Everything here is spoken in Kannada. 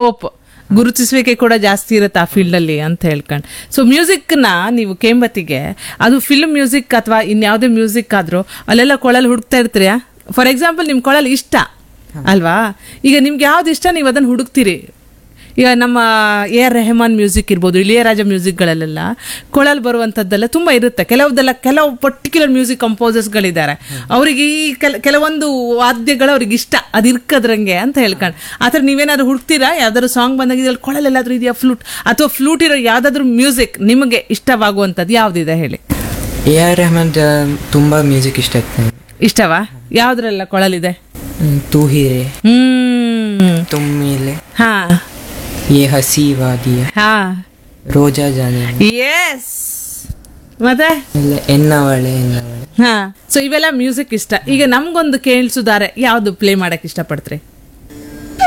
ಸ್ಕೋಪ್ ಗುರುತಿಸುವಿಕೆ ಕೂಡ ಜಾಸ್ತಿ ಇರುತ್ತೆ ಆ ಫೀಲ್ಡಲ್ಲಿ ಅಂತ ಹೇಳ್ಕೊಂಡು ಸೊ ಮ್ಯೂಸಿಕ್ನ ನೀವು ಕೇಂಬತ್ತಿಗೆ ಅದು ಫಿಲ್ಮ್ ಮ್ಯೂಸಿಕ್ ಅಥವಾ ಇನ್ಯಾವುದೇ ಮ್ಯೂಸಿಕ್ ಆದರೂ ಅಲ್ಲೆಲ್ಲ ಕೊಳಲು ಹುಡುಕ್ತಾ ಇರ್ತೀರಾ ಫಾರ್ ಎಕ್ಸಾಂಪಲ್ ನಿಮ್ಮ ಕೊಳಲು ಇಷ್ಟ ಅಲ್ವಾ ಈಗ ನಿಮ್ಗೆ ಯಾವ್ದು ಇಷ್ಟ ನೀವು ಅದನ್ನು ಹುಡುಕ್ತೀರಿ ಈಗ ನಮ್ಮ ಎ ಆರ್ ರೆಹಮಾನ್ ಮ್ಯೂಸಿಕ್ ಇರ್ಬೋದು ಇಳಿಯರಾಜ ಮ್ಯೂಸಿಕ್ಗಳಲ್ಲೆಲ್ಲ ಕೊಳಲ್ ಬರುವಂಥದ್ದೆಲ್ಲ ತುಂಬ ಇರುತ್ತೆ ಕೆಲವುದೆಲ್ಲ ಕೆಲವು ಪರ್ಟಿಕ್ಯುಲರ್ ಮ್ಯೂಸಿಕ್ ಕಂಪೋಸರ್ಸ್ಗಳಿದ್ದಾರೆ ಅವರಿಗೆ ಈ ಕೆಲ ಕೆಲವೊಂದು ವಾದ್ಯಗಳು ಅವ್ರಿಗೆ ಇಷ್ಟ ಅದು ಇರ್ಕದ್ರಂಗೆ ಅಂತ ಹೇಳ್ಕೊಂಡು ಆ ಥರ ನೀವೇನಾದ್ರು ಹುಡ್ಕ್ತೀರಾ ಯಾವ್ದಾದ್ರು ಸಾಂಗ್ ಬಂದಾಗ ಇದ್ರಲ್ಲಿ ಕೊಳಲೆಲ್ಲಾದ್ರೂ ಇದೆಯಾ ಫ್ಲೂಟ್ ಅಥವಾ ಫ್ಲೂಟ್ ಇರೋ ಯಾವ್ದಾದ್ರು ಮ್ಯೂಸಿಕ್ ನಿಮಗೆ ಇಷ್ಟವಾಗುವಂಥದ್ದು ಯಾವುದಿದೆ ಹೇಳಿ ಎ ಆರ್ ರೆಹಮಾನ್ ತುಂಬ ಮ್ಯೂಸಿಕ್ ಇಷ್ಟ ಆಗ್ತದೆ ಇಷ್ಟವಾ ಯಾವ್ದ್ರೆಲ್ಲ ಕೊಳಲಿದೆ ತೂ ಹೀರೆ ಹ್ಮ್ ತುಮ್ಮಿಲೆ ಹಾ ये हसी वादी ಹಾ ರೋಜಾ ಜಾನೆ ಎಸ್ ಮತ್ತೆ ಎಲ್ಲ ಎನ್ನವಳೆ ಎನ್ನವಳೆ ಹಾ ಸೊ ಇವೆಲ್ಲ ಮ್ಯೂಸಿಕ್ ಇಷ್ಟ ಈಗ ನಮ್ಗೊಂದು ಕೇಳಿಸುದಾರೆ ಯಾವ್ದು ಪ್ಲೇ ಮಾಡಕ್ ಇಷ್ಟಪಡ್ತೀರಿ